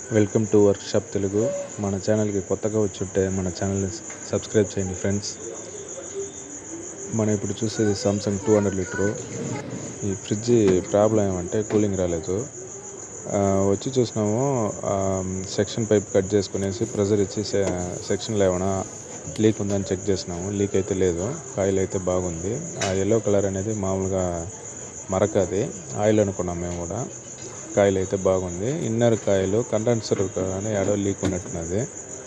Welcome to workshop Telugu మన ఛానల్కి కొత్తగా వచ్చుంటే మన ఛానల్ని సబ్స్క్రైబ్ చేయండి ఫ్రెండ్స్ మనం ఇప్పుడు చూసేది సామ్సంగ్ టూ హండ్రెడ్ లీటరు ఈ ఫ్రిడ్జ్ ప్రాబ్లం ఏమంటే కూలింగ్ రాలేదు ఆ, వచ్చి చూసినాము ఆ, సెక్షన్ పైప్ కట్ చేసుకునేసి ప్రెజర్ ఇచ్చి సె- సెక్షన్లో ఏమైనా లీక్ ఉందని చెక్ చేసినాము లీక్ అయితే లేదు కాయిల్ అయితే బాగుంది ఆ ఎల్లో కలర్ అనేది మామూలుగా మరక అది ఆయిల్ అనుకున్నాం మేము కూడా కాయిల్ అయితే బాగుంది ఇన్నర్ కాయిల్ కండెన్సర్ కానీ ఏడో లీక్ ఉన్నట్టున్నది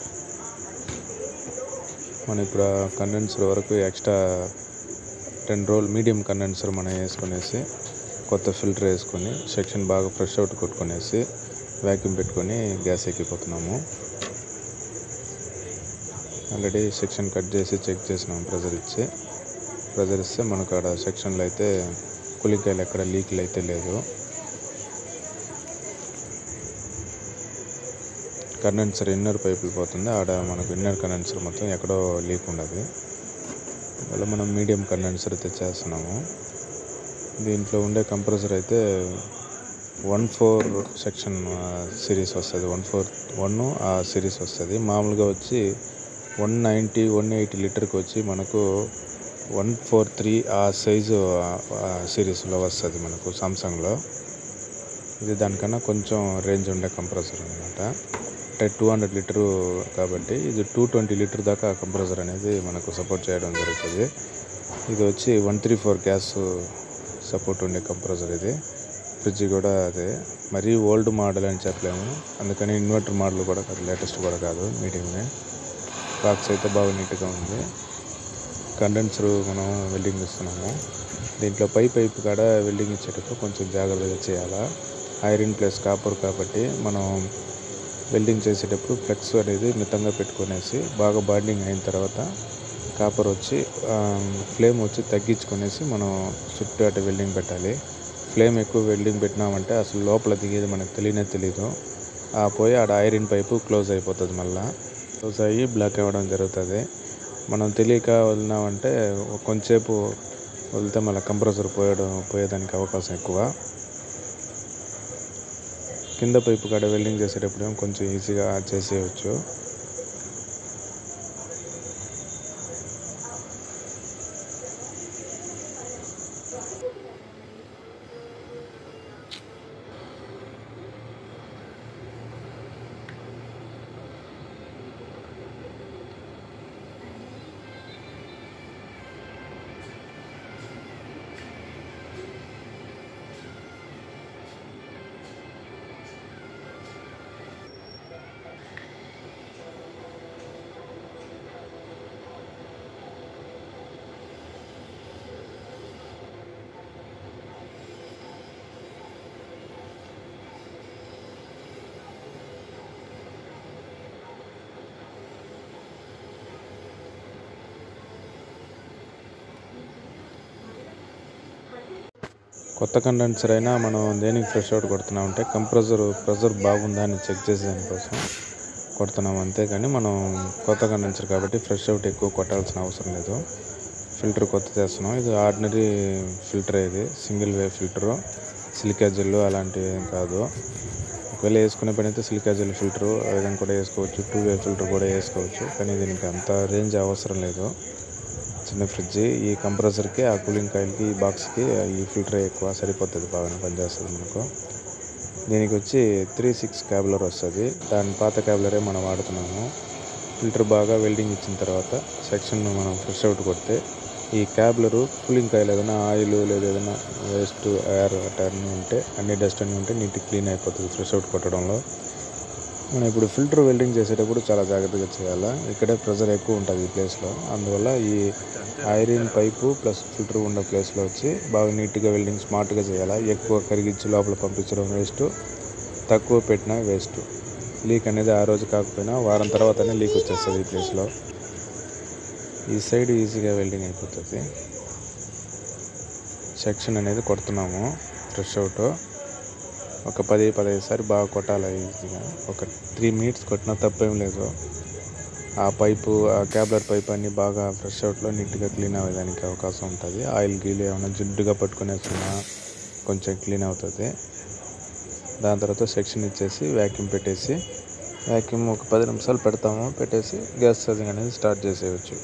మనం ఇప్పుడు కండెన్సర్ వరకు extra ten roll medium condenser మనం వేసుకునేసి కొత్త ఫిల్టర్ వేసుకొని సెక్షన్ బాగా ఫ్రెష్ అవుట్ కొట్టుకునేసి వ్యాక్యూమ్ పెట్టుకొని గ్యాస్ ఎక్కిపోతున్నాము ఆల్రెడీ సెక్షన్ కట్ చేసి చెక్ చేసినాము ప్రెజర్ ఇచ్చి ప్రెజర్ ఇస్తే మనకు ఆడ సెక్షన్లో అయితే కులికాయలు ఎక్కడ లీక్లు అయితే లేదు కండెన్సర్ ఇన్నర్ పైపులు పోతుంది ఆడ మనకు ఇన్నర్ కండెన్సర్ మొత్తం ఎక్కడో లీక్ ఉండదు అలా మనం మీడియం కండెన్సర్ తెచ్చేస్తున్నాము దీంట్లో ఉండే కంప్రెసర్ అయితే వన్ ఫోర్ సెక్షన్ సిరీస్ వస్తుంది వన్ ఫోర్ వన్ ఆ సిరీస్ వస్తుంది మామూలుగా వచ్చి వన్ నైంటీ వన్ ఎయిటీ లీటర్కి వచ్చి మనకు వన్ ఫోర్ త్రీ ఆ సైజు సిరీస్లో వస్తుంది మనకు సామ్సంగ్లో ఇది దానికన్నా కొంచెం రేంజ్ ఉండే కంప్రెసర్ అనమాట అంటే టూ హండ్రెడ్ లీటరు కాబట్టి ఇది టూ ట్వంటీ లీటర్ దాకా కంప్రెసర్ అనేది మనకు సపోర్ట్ చేయడం జరుగుతుంది ఇది వచ్చి one three four gas support ఉండే కంప్రెసర్ ఇది ఫ్రిడ్జ్ కూడా అదే మరీ ఓల్డ్ మోడల్ అని చెప్పలేము అందుకని ఇన్వర్టర్ మోడల్ కూడా కాదు లేటెస్ట్ కూడా కాదు మీడియమే బాక్స్ అయితే బాగా నీట్గా ఉంది కండెన్సర్ మనం వెల్డింగ్ ఇస్తున్నాము దీంట్లో పై పైపు కాడ వెల్డింగ్ ఇచ్చేటప్పుడు కొంచెం జాగ్రత్తగా చేయాలా ఐరన్ ప్లస్ కాపర్ కాబట్టి మనం వెల్డింగ్ చేసేటప్పుడు ఫ్లెక్స్ అనేది మితంగా పెట్టుకునేసి బాగా బాండింగ్ అయిన తర్వాత కాపర్ వచ్చి ఆ, ఫ్లేమ్ వచ్చి తగ్గించుకునేసి మనం చుట్టూ అటు వెల్డింగ్ పెట్టాలి ఫ్లేమ్ ఎక్కువ వెల్డింగ్ పెట్టినామంటే అసలు లోపల దిగేది మనకు తెలియనే తెలియదు ఆ పోయి ఆడ ఐరన్ పైపు క్లోజ్ అయిపోతుంది మళ్ళీ క్లోజ్ అయ్యి బ్లాక్ అవ్వడం జరుగుతుంది మనం తెలియక వదిలినామంటే కొంచెంసేపు వదిలితే మళ్ళీ కంప్రెసర్ పోయడం పోయేదానికి అవకాశం ఎక్కువ కింద పైపు కాడ వెల్డింగ్ చేసేటప్పుడు ఏమో కొంచెం ఈజీగా చేసేయచ్చు కొత్త కండెన్సర్ అయినా మనం దేనికి ఫ్రెష్ అవుట్ కొడుతున్నాం అంటే కంప్రెసర్ ప్రెజర్ బాగుందా అని చెక్ చేసేదానికోసం కొడుతున్నాం అంతేగాని మనం కొత్త కండెన్సర్ కాబట్టి ఫ్రెష్ అవుట్ ఎక్కువ కొట్టాల్సిన అవసరం లేదు ఫిల్టర్ కొత్త చేస్తున్నాం ఇది ఆర్డినరీ ఫిల్టర్ ఇది single way filter silica gel అలాంటివి ఏం కాదు ఒకవేళ వేసుకునే పని అయితే సిలికా జెల్ ఫిల్టరు ఆ విధంగా కూడా వేసుకోవచ్చు టూ వే ఫిల్టర్ కూడా వేసుకోవచ్చు కానీ దీనికి అంత రేంజ్ అవసరం లేదు చిన్న ఫ్రిడ్జ్ ఈ కంప్రెసర్కి ఆ కూలింగ్ కాయిల్కి ఈ బాక్స్కి ఈ ఫిల్టర్ ఎక్కువ సరిపోతుంది బాగానే పనిచేస్తుంది మనకు దీనికి వచ్చి త్రీ సిక్స్ క్యాబులర్ వస్తుంది దాని పాత క్యాబులరే మనం వాడుతున్నాము ఫిల్టర్ బాగా వెల్డింగ్ ఇచ్చిన తర్వాత సెక్షన్ మనం ఫ్రెష్ అవుట్ కొడితే ఈ క్యాబులరు కూలింగ్ కాయిల్ ఏదైనా ఆయిల్ లేదా ఏదైనా వేస్ట్ ఎయిర్ అన్నీ ఉంటే అన్ని డస్ట్ అన్నీ ఉంటే నీట్ క్లీన్ అయిపోతుంది ఫ్రెష్ అవుట్ కొట్టడంలో మనం ఇప్పుడు ఫిల్టర్ వెల్డింగ్ చేసేటప్పుడు చాలా జాగ్రత్తగా చేయాలా ఇక్కడే ప్రెజర్ ఎక్కువ ఉంటుంది ఈ ప్లేస్లో అందువల్ల ఈ ఐరన్ పైపు ప్లస్ ఫిల్టర్ ఉన్న ప్లేస్లో వచ్చి బాగా నీట్గా వెల్డింగ్ స్మార్ట్గా చేయాలా ఎక్కువ కరిగించి లోపల పంపించడం వేస్ట్ తక్కువ పెట్టినా వేస్ట్ లీక్ అనేది ఆ రోజు కాకపోయినా వారం తర్వాతనే లీక్ వచ్చేస్తుంది ఈ ప్లేస్లో ఈ సైడ్ ఈజీగా వెల్డింగ్ అయిపోతుంది సెక్షన్ అనేది కొడుతున్నాము ఫ్రెష్ అవుట్ ఒక పది పదహైదు సార్లు బాగా కొట్టాలి ఈజీగా ఒక త్రీ మినిట్స్ కొట్టినా తప్పేం లేదు ఆ పైపు ఆ క్యాబ్లర్ పైప్ అన్ని బాగా ఫ్రెష్ అవుట్లో నీట్గా క్లీన్ అవ్వడానికి అవకాశం ఉంటుంది ఆయిల్ గీలు ఏమైనా జిడ్డుగా పట్టుకునేస్తున్నా కొంచెం క్లీన్ అవుతుంది దాని తర్వాత సెక్షన్ ఇచ్చేసి వ్యాక్యూమ్ పెట్టేసి వ్యాక్యూమ్ ఒక పది నిమిషాలు పెడతాము పెట్టేసి గ్యాస్ ఛార్జింగ్ అనేది స్టార్ట్ చేసేయచ్చు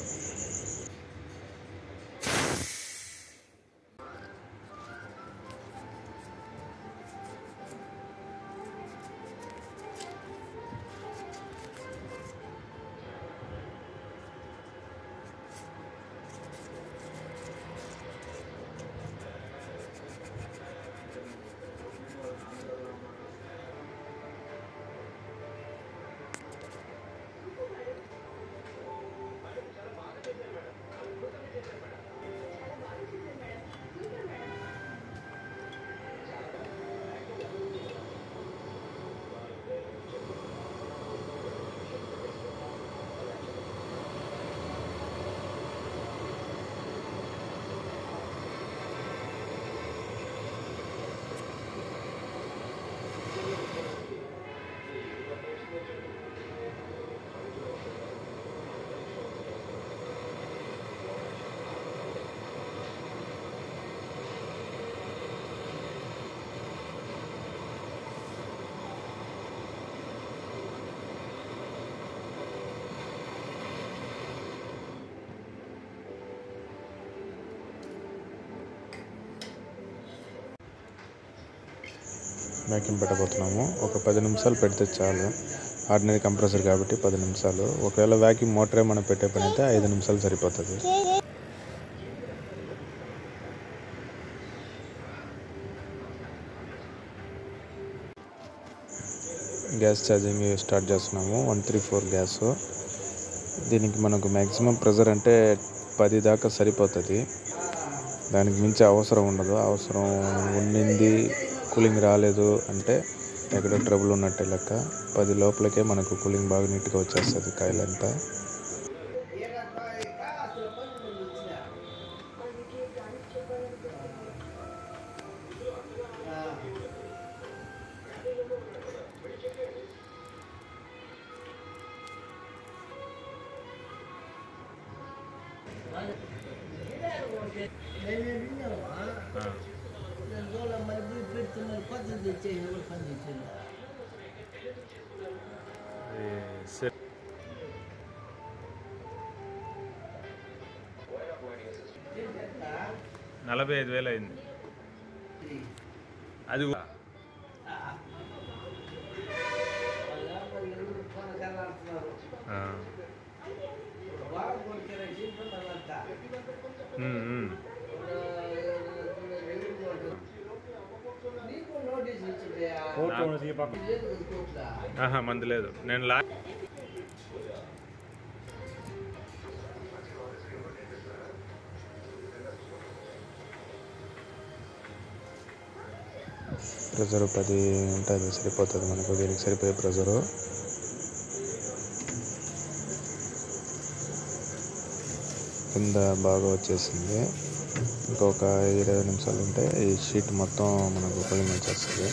వ్యాక్యూమ్ పెట్టబోతున్నాము ఒక పది నిమిషాలు పెడితే చాలు ఆర్డినరీ కంప్రెసర్ కాబట్టి పది నిమిషాలు ఒకవేళ వ్యాక్యూమ్ మోటరే మనం పెట్టే పని అయితే ఐదు నిమిషాలు సరిపోతుంది గ్యాస్ ఛార్జింగ్ స్టార్ట్ చేస్తున్నాము వన్ త్రీ ఫోర్ గ్యాస్ దీనికి మనకు మ్యాక్సిమం ప్రెజర్ అంటే పది దాకా సరిపోతుంది దానికి మించి అవసరం ఉండదు అవసరం ఉండింది కూలింగ్ రాలేదు అంటే ఎక్కడో ట్రబుల్ ఉన్నట్టే లెక్క పది లోపలికే మనకు కూలింగ్ బాగా నీట్గా వచ్చేస్తుంది కాయలంతా నలభై ఐదు వేలు అయింది అది కూ- ఆ. ఉమ్, ఉమ్. ఆహా మంది లేదు నేను లా ప్రెజర్ పది ఉంటుంది సరిపోతుంది మనకు దీనికి సరిపోయే ప్రెజరు కింద బాగా వచ్చేసింది ఇంకొక ఇరవై నిమిషాలు ఉంటే ఈ షీట్ మొత్తం మనకు కూలింగ్ వచ్చేస్తుంది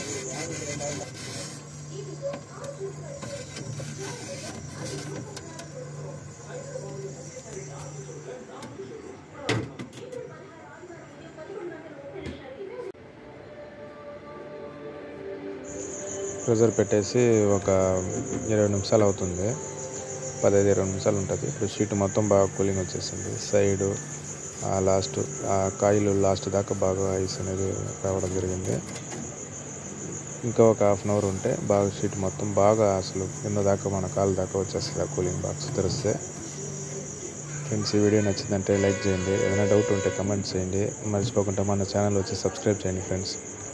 ప్రెజర్ పెట్టేసి ఒక ఇరవై నిమిషాలు అవుతుంది పదహైదు ఇరవై నిమిషాలు ఉంటుంది ఇప్పుడు షీట్ మొత్తం బాగా కూలింగ్ వచ్చేసింది సైడు ఆ లాస్ట్ ఆ కాయలు లాస్ట్ దాకా బాగా ఐస్ అనేది రావడం జరిగింది ఇంకా ఒక హాఫ్ అన్ అవర్ ఉంటే బాగా షీట్ మొత్తం బాగా అసలు కింద దాకా మన కాలు దాకా వచ్చేస్తుంది ఆ కూలింగ్ బాక్స్ తెరిస్తే ఫ్రెండ్స్ ఈ వీడియో నచ్చిందంటే లైక్ చేయండి ఏదైనా డౌట్ ఉంటే కమెంట్ చేయండి మర్చిపోకుండా మన ఛానల్ వచ్చి సబ్స్క్రైబ్ చేయండి ఫ్రెండ్స్